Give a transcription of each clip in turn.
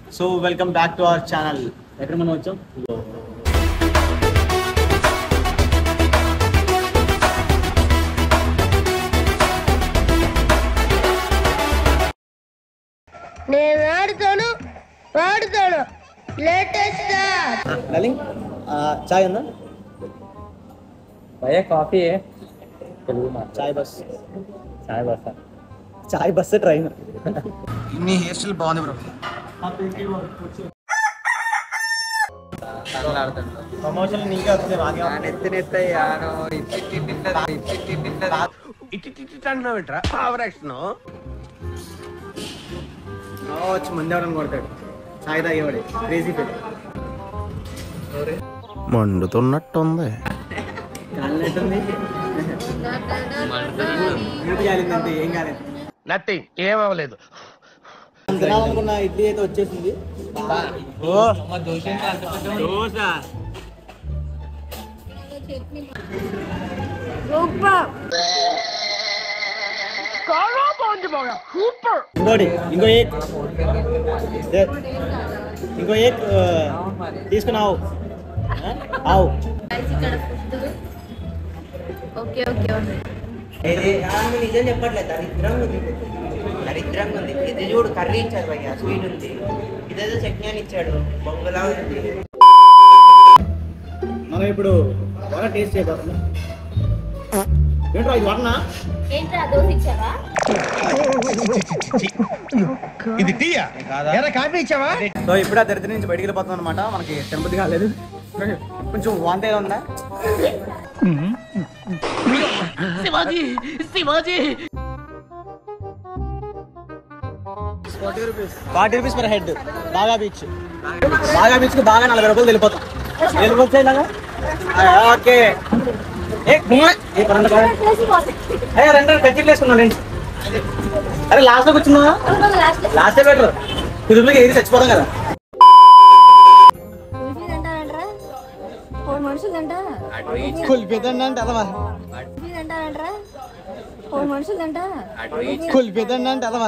So welcome back to our channel ఎక్కడ మనం వచ్చాం నేను ఆడుతాను వాడుతాను లేటెస్ట్ డార్లింగ్ చాయ్ ఉందా భయ్యా కాఫీ తెలుగు మాట చాయ్ బస్ చాయ్ బస్తా చాయ్ బస్ ట్రైన్ నీ హెయిర్ స్టైల్ బాగుంది బ్రో ప్రమోషన్ నీకే వస్తుంది బాగా వచ్చి మంది ఎవడని కొడతాడు చాయ్ తాగేవాడు క్రేజీ ఫీల్ మండుతున్నట్టుంది కాలినట్టుంది మ్యూట్ కాలింది అంతే ఏం కాలేదు నథింగ్ ఏం అవ్వలేదు తినాలనుకున్న ఇడ్లీ అయితే వచ్చేసింది ఓ దోశ ఇంకోటి ఇంకో ఏక్ దే. ఇంకో ఏక్ ఆ, తీసుకుని ఆవు ఆ? ఆవు ఇక్కడ ఫుడ్ ఓకే ఓకే ఓకే నిజం చెప్పట్లేదు దరిద్రంగా ఉంది దరిద్రంగా ఉంది ఇది చూడు కర్రీ ఇచ్చాడు భయ్య స్వీట్ ఉంది ఇదేదో చట్నీ అని ఇచ్చాడు బొంగులా ఉంది మనం ఇప్పుడు వడ టేస్ట్ చేయబోతున్నాం ఏంట్రా ఇది వడనా ఏంట్రా దోశ ఇచ్చావా ఇది టీయా ఎరా కాఫీ ఇచ్చావా సో ఇప్పుడు ఆ దరిద్రం నుంచి బయటికి వెళ్ళిపోతాం అనమాట మనకి తిరుపతి కాలేదు కొంచెం వాంతే ఉందా ఫార్టీ రూపీస్ పర్ హెడ్ బాగా బీచ్ బాగా బీచ్ కి బాగా నలభై రూపాయలు వెళ్ళిపోతాం వెళ్ళిపోతే ఇలాగా ఓకే ఏ, గుమ్మ. ఏ, పరండి, పరండి. ఏ, రండి రండి, కచ్చిట్లు వేసుకున్నాం రండి అరే లాస్ట్ లో కూర్చున్నావా లాస్ట్ బెటర్ తిరుపతికి ఏది చచ్చిపోతాం కదా కుల్ఫీ తింటారంట్రా మూడు మనుషులు తింటా కుల్పిదండి అంటే అదవా కుల్ఫీ తింటారంట్రా మూడు మనుషులు తింటా కుల్పిదండి అంటే అదవా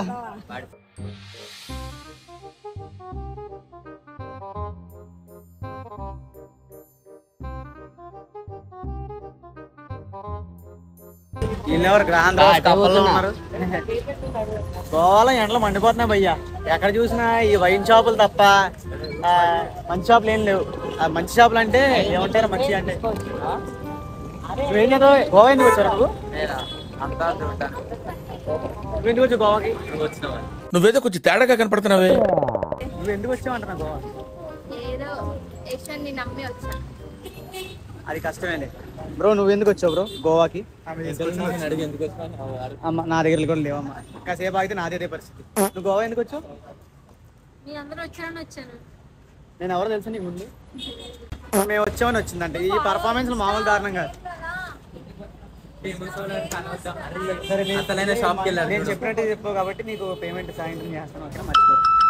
వీళ్ళెవరు గ్రాండ్ కప్పల్లో ఉన్నారు గోళం ఎండలు మండిపోతున్నాయి భయ్యా ఎక్కడ చూసినా ఈ వైన్ షాపులు తప్ప ఆ, మంచి షాపులు ఏం లేవు ఆ, మంచి షాపులు అంటే ఏమంటారు మంచి అంటే నువ్వేం చదివావు? గోవా ఎందుకు వచ్చారు నువ్వు నువ్వు ఎందుకు వచ్చావు గోవాకి నువ్వేదో కొంచెం తేడాగా కనపడుతున్నావే నువ్వు ఎందుకు వచ్చావు అంటున్నా గోవా ఏదో యశ్వంత్ నమ్మి వచ్చా అది కష్టమేలే బ్రో నువ్వు ఎందుకు వచ్చావు బ్రో గోవాకి అమ్మ నా దగ్గర కూడా లేవమ్మా కాసేపు ఆగితే నాదే అదే పరిస్థితి నువ్వు గోవా ఎందుకు వచ్చావు మీ అందరూ వచ్చారని వచ్చాను నేను ఎవరో తెలుసు నీకు ముందు మేము వచ్చామని వచ్చిందంటే ఈ పర్ఫార్మెన్స్ మామూలు దారుణం కాదు సరే నేను- షాప్కి వెళ్ళాలి నేను చెప్పినట్టు చెప్పావు కాబట్టి నీకు పేమెంట్ సాయంత్రం చేస్తాను ఓకేనా మర్చిపో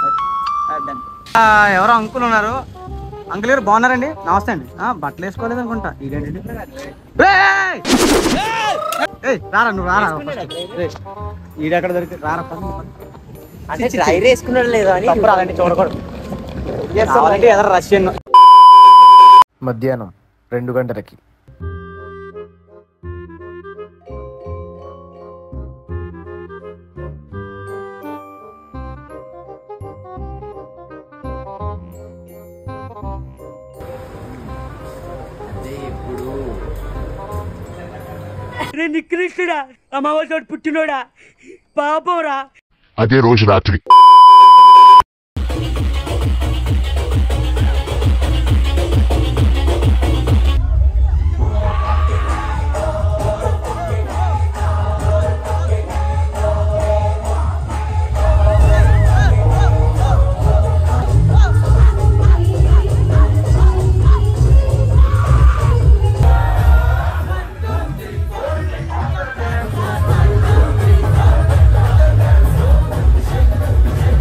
ఎవరో అంకుల్ ఉన్నారు అంకుల్ గారు బాగున్నారండి నమస్తే అండి ఆ, బట్టలు వేసుకోలేదు అనుకుంటా ఇదేంటి ఏయ్! ఏయ్, రారా నువ్వు రారా ఏయ్, ఈడెక్కడ దొరికి రారా పద. అంటే రైర్ వేసుకున్నాడు లేదా అని తప్పు రాదండి చూడకూడదు కావాలంటే ఎదర రష్యన్ మధ్యాహ్నం రెండు గంటలకి నికృష్టుడా అమావాసోడు పుట్టినోడా పాపంరా అదే రోజు రాత్రి ఆ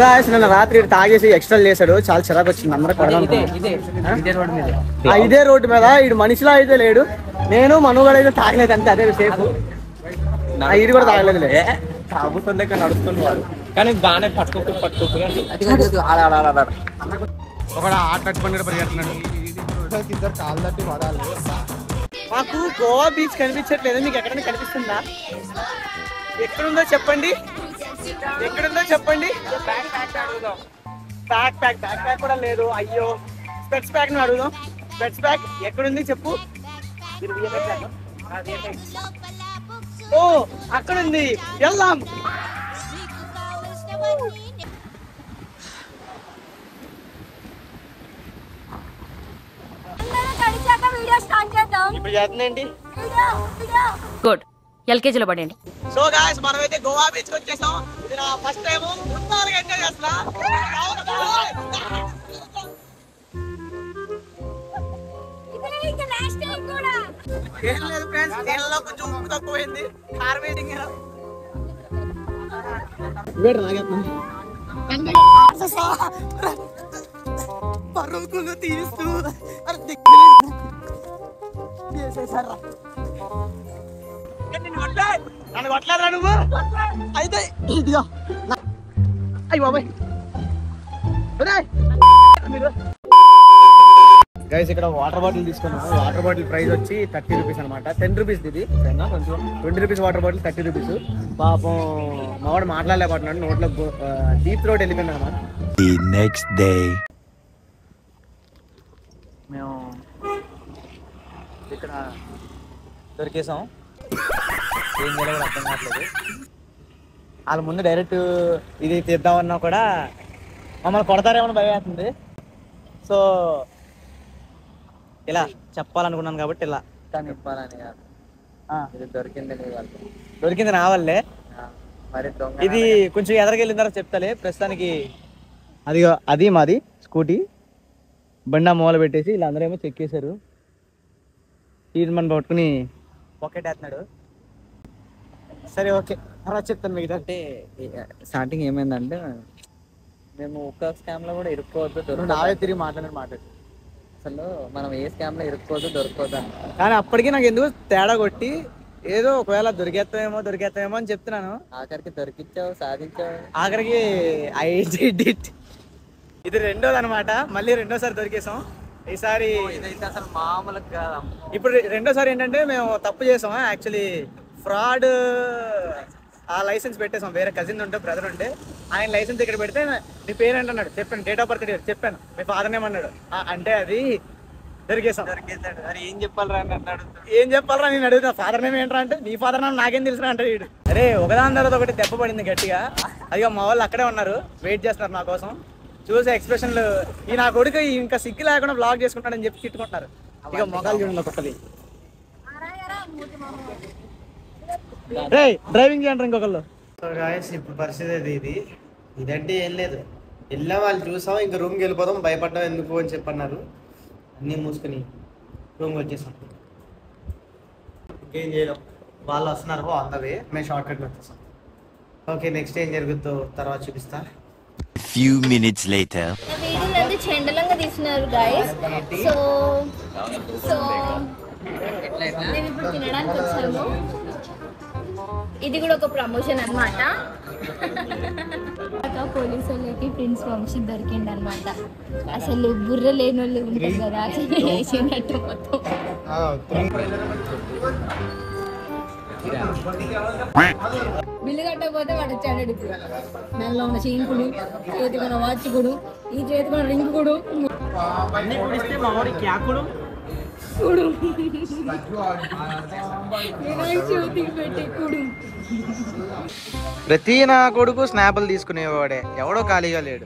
గాయస్ నిన్న రాత్రి ఈడు తాగేసి ఎక్స్ట్రా చేశాడు చాలా చిరాకు వచ్చింది అందరూ కొడదాం ఇదే ఇదే ఇదే రోడ్ మీద ఆ ఇదే రోడ్డు మీద ఈడు మనిషిలో అయితే లేడు నేను మనుగడ అయితే తాగలేదు అంతే అదే సేఫ్ ఆ ఇది కూడా తాగలేదులే తాగుతుండే కానీ నడుస్తుంది వాడు కానీ బాగానే పట్టుకోకు పట్టుకోకు ఆడ ఆడ ఆడ ఆడ ఒకడు ఆట కట్టుకుని పరిగెడుతున్నాడు ఇద్దరు కాళ్ళు తట్టి పడాలి మాకు గోవా బీచ్ కనిపించట్లేదు మీకు ఎక్కడైనా కనిపిస్తుందా ఎక్కడుందో చెప్పండి ఎక్కడుందో చెప్పండి బ్యాక్ ప్యాక్ బ్యాక్ ప్యాక్ కూడా లేదు అయ్యో స్పెట్స్ ప్యాక్ ను అడుగుదాం స్పెట్స్ ప్యాక్ ఎక్కడుంది చెప్పు ఇది VFX ఆ? ఆ, VFX. ఓ అక్కడ ఉంది వెళ్దాం అందరూ కలిసాక వీడియో స్టార్ట్ చేద్దాం ఇప్పుడు చేస్తుందేంటి వీడియో వీడియో గుడ్ ఎల్కేజీలో పడండి సో గాయస్ మనమైతే గోవా బీచ్ కి వచ్చేసాం ఇది నా ఫస్ట్ టైం ముందుగా ఎంజాయ్ చేస్తున్నా ఇది ఇంకా లాస్ట్ టైం కూడా ఏం లేదు ఫ్రెండ్స్ నీళ్ళలో కొంచెం ఉప్పు తక్కువైంది కార్ వెయిటింగ్ పరుగులు తీస్తూ అరే దిక్కు చేసేసారా నన్ను కొట్టలేదురా నువ్వు అయితే ఇదిగో అయ్యి బాబాయ్ గైస్ ఇక్కడ వాటర్ బాటిల్ తీసుకున్నాం వాటర్ బాటిల్ ప్రైస్ వచ్చి థర్టీ రూపీస్ అనమాట టెన్ రూపీస్ ఇది సరేనా? కొంచెం twenty rupees water bottle thirty rupees పాపం మావాడు మాట్లాడలేకపోతున్నాడు నోట్లో డీప్ థ్రోట్ వెళ్ళిపోయింది అనమాట The next day. మేము ఇక్కడ దొరికేసాం ఏం చేయాలో కూడా అర్థం కావట్లేదు వాళ్ళ ముందు డైరెక్ట్ ఇది తీద్దామన్నా కూడా మమ్మల్ని కొడతారేమో భయం వేస్తుంది సో ఇలా చెప్పాలనుకున్నాను కాబట్టి ఇలా కానీ ఇవ్వాలని కాదు ఆ, ఇది దొరికింది నీ వాళ్ళకి దొరికింది నా వల్లే ఆ, మరి దొంగ ఇది కొంచెం ఎదరికెళ్ళిన తర్వాత చెప్తాలే ప్రస్తుతానికి అది అది మాది స్కూటీ బండా మూల పెట్టేసి ఇలా అందరూ ఏమో చెక్కేశారు ఈయన మనం పట్టుకుని పాకెట్ వేస్తున్నాడు సరే ఓకే తర్వాత చెప్తాను మిగతా అంటే స్టార్టింగ్ ఏమైందంటే మేము ఒక్క స్కామ్ లో కూడా ఇరుక్కోవద్దు నువ్వు నావే దొరకదు తిరిగి మాట్లాడిన మాట అసలు మనం ఏ స్కామ్ లో ఇరుక్కోవద్దు దొరకవద్దు అని కానీ అప్పటికి నాకు ఎందుకు తేడా కొట్టి ఏదో ఒకవేళ దొరికేస్తామేమో దొరికేస్తామేమో అని చెప్తున్నాను ఆఖరికి దొరికిచ్చావు సాధించావు ఆఖరికి ఐ డిడ్ ఇట్ ఇది రెండోది అనమాట మళ్ళీ రెండోసారి దొరికేసాం ఈసారి ఇదైతే అసలు మామూలుగా కాదమ్మ. ఇప్పుడు రెండోసారి ఏంటంటే మేము తప్పు చేసాం యాక్చువల్లీ ఫ్రాడ్ ఆ లైసెన్స్ పెట్టేసాం వేరే కజిన్ ఉంటే బ్రదర్ ఉంటే ఆయన లైసెన్స్ ఇక్కడ పెడితే నీ పేరు ఏంటన్నాడు చెప్పాను డేట్ ఆఫ్ బర్త్ చెప్పాను మీ ఫాదర్ ఏమన్నాడు "ఆ, అంటే అది దొరికేసాం దొరికేసాడు అరే ఏం చెప్పాలి రా అని అన్నాడు ఏం చెప్పాలరా నేను అడుగుతా ఫాదర్ నేమ్ ఏంట్రా అంటే నీ ఫాదర్ నేమ్ నాకేం తెలుసు అంటే వీడు అరే ఒకదాని తర్వాత ఒకటి దెబ్బ పడింది గట్టిగా అదిగో మా వాళ్ళు అక్కడే ఉన్నారు వెయిట్ చేస్తున్నారు నా కోసం చూసే ఎక్స్ప్రెషన్లు ఈ నా కొడుకు ఇంకా సిగ్గు లేకుండా బ్లాగ్ చేసుకుంటాడని చెప్పి తిట్టుకుంటున్నారు ఇక మొగాలు చూడండి ఒక్కొక్కది రే డ్రైవింగ్ చేయండి ఇంకొకళ్ళు ఇప్పుడు పరిస్థితి అది ఇది ఇదంటే ఏం లేదు వెళ్ళాం వాళ్ళు చూసాం ఇంకా రూమ్కి వెళ్ళిపోదాం భయపడ్డాం ఎందుకు అని చెప్పన్నారు అన్నీ మూసుకొని రూమ్కి వచ్చేసాం ఇంకేం చేయలేం వాళ్ళు వస్తున్నారు ఆన్ ద వే మేము షార్ట్ కట్లో వచ్చేసాం ఓకే నెక్స్ట్ ఏం జరుగుతుందో తర్వాత చూపిస్తా A few minutes later. వీడియోలు అయితే చెండలంగా తీసినారు గాయస్ సో సో మేము ఇప్పుడు తినడానికి వచ్చాము ఇది కూడా ఒక ప్రమోషన్ అన్నమాట పోలీసు వాళ్ళకి ప్రిన్స్ వంశీ దొరికిండు అనమాట అసలు బుర్ర లేని వాళ్ళు ఉంటుంది కదా అసలు వేసినట్టు మొత్తం బిల్లు కట్టకపోతే వాడు వచ్చాడు ఇప్పుడు మెల్ల ఉన్న చీంకుడు చేతికి ఉన్న వాచుకుడు ఈ చేతికి ఉన్న రింగుకుడు అన్ని కుడిస్తే మా వాడి క్యాకుడు కుడు వినాయక చవితికి పెట్టే కుడు ప్రతి నా కొడుకు స్నాపులు తీసుకునేవాడే ఎవడో ఖాళీగా లేడు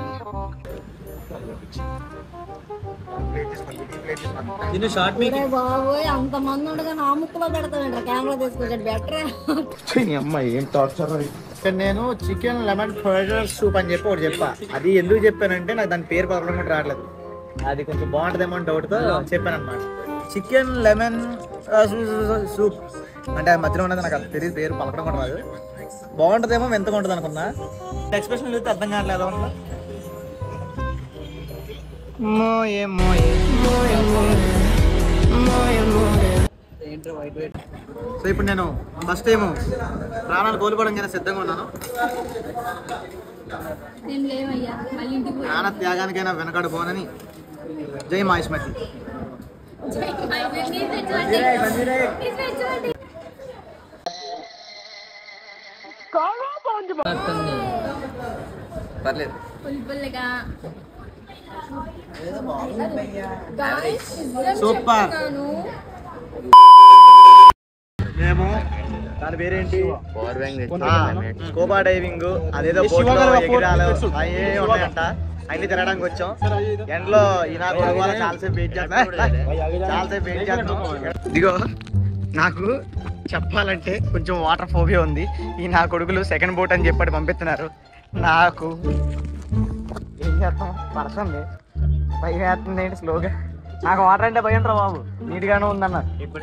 దీన్ని షార్ట్ మీకు ఒరే బాబోయ్ అంత మంది ఉండగా నా ముక్కులో పెడతానంట కెమెరా తీసుకొచ్చాడు బెటర్ అమ్మాయి ఏం టార్చర్ ఇక్కడ నేను చికెన్ లెమన్ ఫ్రైడ్ సూప్ అని చెప్పి ఒకటి చెప్పా అది ఎందుకు చెప్పానంటే నాకు దాని పేరు పలకడం కూడా రావట్లేదు అది కొంచెం బాగుంటుందేమో అని డౌట్తో చెప్పాను అనమాట చికెన్ లెమన్ సూప్ అంటే అది మధ్యలో ఉన్నది నాకు అది తెలియదు పేరు పలకడం కూడా రాదు బాగుంటుందేమో మెంతగా ఉంటుంది అనుకున్నా ఎక్స్ప్రెషన్ చూస్తే అర్థం కావట్లేదు ఎలా ఉంటుందో మోయే మోయే సో ఇప్పుడు నేను ఫస్ట్ టైం ప్రాణాలు కోల్పోవడం సిద్ధంగా ఉన్నాను నేను లేవయ్యా మళ్ళీ ఇంటికి పోయి ప్రాణ త్యాగానికైనా వెనకాడు పోనని జై మహేష్మతి మీరు తెచ్చుకోండి. మీరు తెచ్చుకోండి. పర్లేదు పుల్పుల్గా Guys, నిజం Super. చెప్తున్నాను. మేము దాని పేరేంటి స్కోబా డైవింగ్ అదేదో boat లో ఎగిరాలు అయ్యే ఉన్నాయంట అన్ని తిరగడానికి వచ్చాం ఎండలో ఈ నా కొడుకు వల్ల చాలాసేపు వెయిట్ చేస్తా చాలాసేపు వెయిట్ చేస్తాం ఇదిగో నాకు చెప్పాలంటే కొంచెం వాటర్ ఫోబియా ఉంది ఈ నా కొడుకులు సెకండ్ బోట్ అని చెప్పి పంపిస్తున్నారు నాకు ఏం చేస్తాం పడుతుంది భయం వేస్తుంది ఏంటి స్లోగా నాకు వాటర్ అంటే భయం రా బాబు నీట్గానే ఉందన్న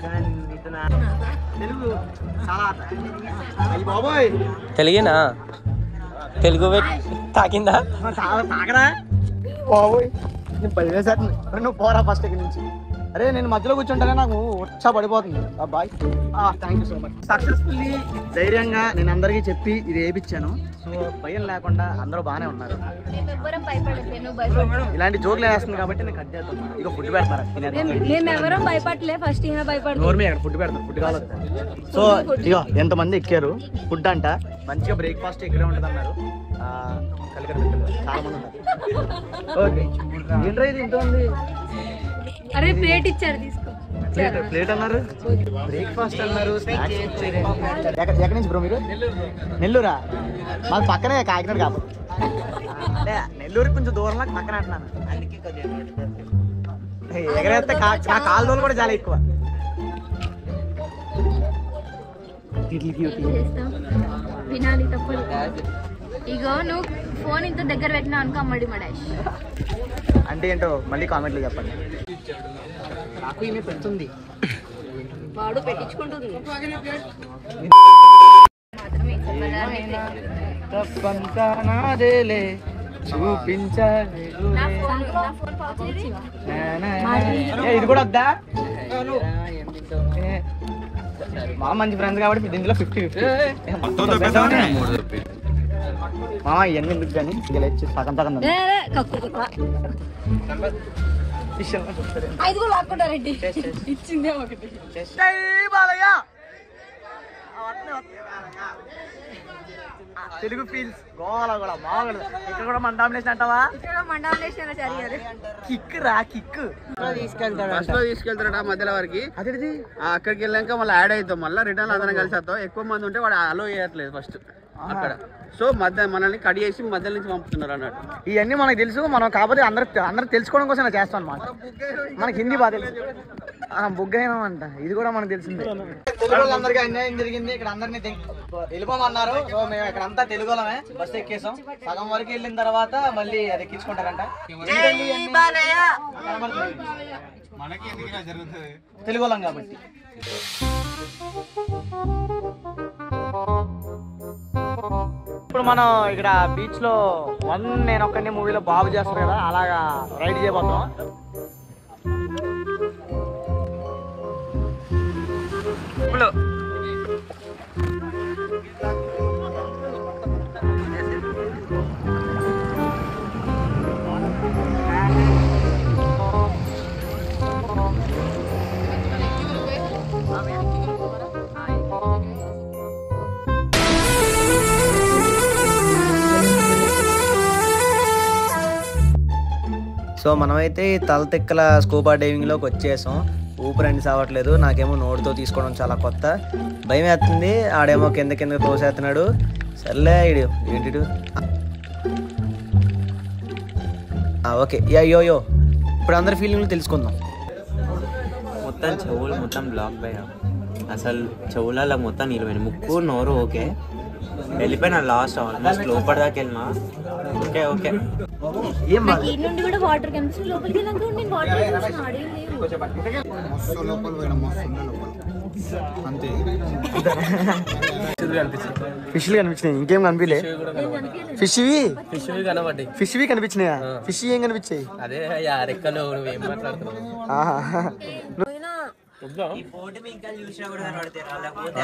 తెలుగు చాలా అయ్యి బాబోయ్ తెలుగేనా తెలుగు తాకిందా చాలా తాగరా బాబోయ్ నేను భయం వేసేస్తుంది నువ్వు పోరా ఫస్ట్ ఇక్కడి నుంచి అరే నేను మధ్యలో కూర్చుంటానే నాకు ఉత్సాహ పడిపోతుంది bye thank you so much successfully ధైర్యంగా నేను అందరికీ చెప్పి ఇది వేయించాను సో భయం లేకుండా అందరూ బాగానే ఉన్నారు మేము ఎవ్వరం భయపడట్లే నువ్వు భయపడు ఇలాంటి జోకులు వేస్తుంది కాబట్టి నేను కట్ చేస్తాను ఇక ఫుడ్ పెడతారా తినేద్దాం. మేము ఎవరం భయపడలే ఫస్ట్ ఈయన భయపడు నోరు మీద ఫుడ్ పెడతారు ఫుడ్ కావాలి సో ఇక ఎంతమంది ఎక్కారు ఫుడ్ అంట మంచిగా బ్రేక్ఫాస్ట్ ఇక్కడే ఉంటుంది అన్నారు ఆ, కలికర పెట్టారు చాలా మంది ఉన్నారు ఓకే ఏంట్రా ఇది ఇంత ఉంది అరే ప్లేట్ ఇచ్చారు తీసుకో ప్లేట్ ప్లేట్ అన్నారు బ్రేక్ఫాస్ట్ అన్నారు స్నాక్స్ ఇచ్చారు ఎక్కడ ఎక్కడి నుంచి బ్రో మీరు నెల్లూరా మాకు పక్కనే కాకినాడ కాదు అంటే నెల్లూరు కొంచెం దూరంలో పక్కన అంటున్నాను అందుకే కొద్దిగా నోటితో ఎగరేస్తే కా నా కాలు రోజులు కూడా చాలా ఎక్కువ చేస్తాం వినాలి తప్పదు ఇగో నువ్వు ఫోన్ ఇంత దగ్గర పెట్టినా అనుకో అమ్మడి మడాష్ అంటే ఏంటో మళ్ళీ కామెంట్లో చెప్పండి నాకు ఈమె పెడుతుంది వాడు పెట్టించుకుంటుంది తప్పంతా నాదేలే చూపించాలి నా ఫోన్ నా ఫోన్ పౌచ్ ఇది. ఏ, ఇది కూడా వద్దా ఏ, మా మంచి ఫ్రెండ్స్ కాబట్టి దీంట్లో ఫిఫ్టీ ఫిఫ్టీ మా ఇవన్నీ ఎందుకు కానీ ఇలా ఇచ్చి సగం సగం ఏ, ఏ, కక్కు కక్కు. ఐదు కూడా లాక్కుంటారండి ఇచ్చిందే ఒకటి తెలుగు ఫీల్స్ గోవాలో కూడా మామూలు ఇక్కడ కూడా మన డామినేషన్ అంటావా ఇక్కడ మండలేషన్ జరిగారు కిక్ రా కిక్ ఫస్ట్ లో తీసుకెళ్తారట మధ్యలో వరకు అదేంటిది ఆ అక్కడికి వెళ్ళాక మళ్ళీ యాడ్ అవుతాం మళ్ళీ రిటర్న్ అందరం కలిసి వస్తాం ఎక్కువ మంది ఉంటే వాడు అలో చేయట్లేదు ఫస్ట్ అక్కడ సో మధ్య మనల్ని కడి చేసి మధ్య నుంచి పంపుతున్నారు అన్నట్టు ఇవన్నీ మనకు తెలుసు మనం కాకపోతే అందరూ అందరూ తెలుసుకోవడం కోసం ఇలా చేస్తాం అనమాట మనకి హిందీ బాగా తెలుసు ఆ, బుగ్గైనం అంట ఇది కూడా మనకు తెలిసిందే తెలుగు వాళ్ళందరికీ అన్యాయం జరిగింది ఇక్కడ అందరినీ దిం- వెళ్ళిపోమన్నారు సో మేము ఇక్కడ అంతా తెలుగు వాళ్ళమే బస్ ఎక్కేసాం సగం వరకు వెళ్ళిన తర్వాత మళ్ళీ అది ఎక్కించుకుంటారంట తెలుగు వాళ్ళం కాబట్టి ఇప్పుడు మనం ఇక్కడ బీచ్ లో వన్ నేను ఒక్కడిని మూవీలో బాబు చేస్తారు కదా అలాగా రైడ్ చేయబోతున్నాం సో మనమైతే ఈ తలతిక్కల స్కూబా డైవింగ్లోకి వచ్చేసాం ఊపిరండి సావట్లేదు నాకేమో నోటితో తీసుకోవడం చాలా కొత్త భయం వేస్తుంది ఆడేమో కింద కింద తోసేస్తున్నాడు సర్లే ఇడు ఏంటి ఓకే యా యో యో ఇప్పుడు అందరి ఫీలింగ్లు తెలుసుకుందాం మొత్తం చెవులు మొత్తం బ్లాక్ పోయా అసలు చెవులలో మొత్తం నీళ్ళు పోయినాయి ముక్కు నోరు ఓకే వెళ్ళిపోయినా లాస్ట్ ఆల్మోస్ట్ లోపల దాకా వెళ్ళినా ఓకే ఓకే ఏం నాకు ఈ నుండి కూడా వాటర్ కనిపిస్తుంది లోపలికి వెళ్ళాక కూడా నేను వాటర్ చూసిన ఆడేం లేవు మస్తు లోపల పోయినా మస్తు ఉండే లోపల అంతే ఫిష్లు కనిపించినాయి ఇంకేం కనిపించలే ఫిష్వి ఫిష్ కనబడ్డాయి ఫిష్వి కనిపించినాయా ఫిష్ ఏం కనిపించాయి అదే రెక్కలు నువ్వు ఏం మాట్లాడుతున్నావు ఆహా పోయినా ఈ బోర్డు మీ ఇంకా చూసినా కూడా కనబడతాయి రాలేకపోతే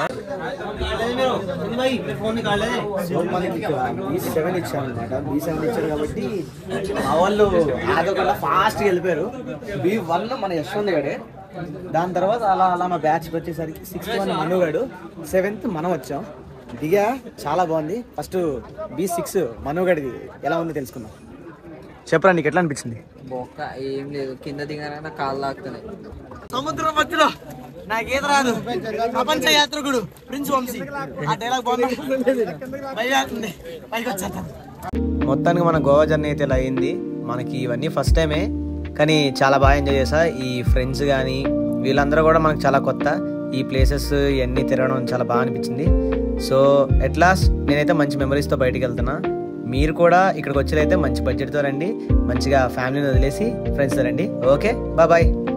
సో మనకి బీ సెవెన్ ఇచ్చారు అనమాట బీ సెవెన్ ఇచ్చారు కాబట్టి మా వాళ్ళు ఆగకుండా ఫాస్ట్ వెళ్ళిపోయారు బీ వన్ మన యశ్వంత్ గడే దాని తర్వాత అలా అలా మా బ్యాచ్ వచ్చేసరికి సిక్స్త్ వన్ మనుగాడు సెవెంత్ మనం వచ్చాం దిగా చాలా బాగుంది ఫస్ట్ బీ సిక్స్ మనుగడిది ఎలా ఉంది తెలుసుకుందాం చెప్పరా నీకు ఎట్లా అనిపించింది బొక్క ఏం లేదు కింద దిగానే కాళ్ళు లాగుతున్నాయి సముద్రం మధ్యలో నాకేది రాదు ప్రపంచ యాత్రికుడు ప్రిన్స్ వంశీ ఆ డైలాగ్ బాగుంది భయవేస్తుంది పైకి వచ్చేస్తాను మొత్తానికి మన గోవా జర్నీ అయితే ఇలా అయింది మనకి ఇవన్నీ ఫస్ట్ టైమే కానీ చాలా బాగా ఎంజాయ్ చేసా ఈ ఫ్రెండ్స్ కానీ వీళ్ళందరూ కూడా మనకు చాలా కొత్త ఈ ప్లేసెస్ ఇవన్నీ తిరగడం చాలా బాగా అనిపించింది సో ఎట్ లాస్ట్ నేనైతే మంచి మెమరీస్తో బయటికి వెళ్తున్నా మీరు కూడా ఇక్కడికి వచ్చేదైతే మంచి బడ్జెట్తో రండి మంచిగా ఫ్యామిలీని వదిలేసి ఫ్రెండ్స్తో రండి ఓకే బాయ్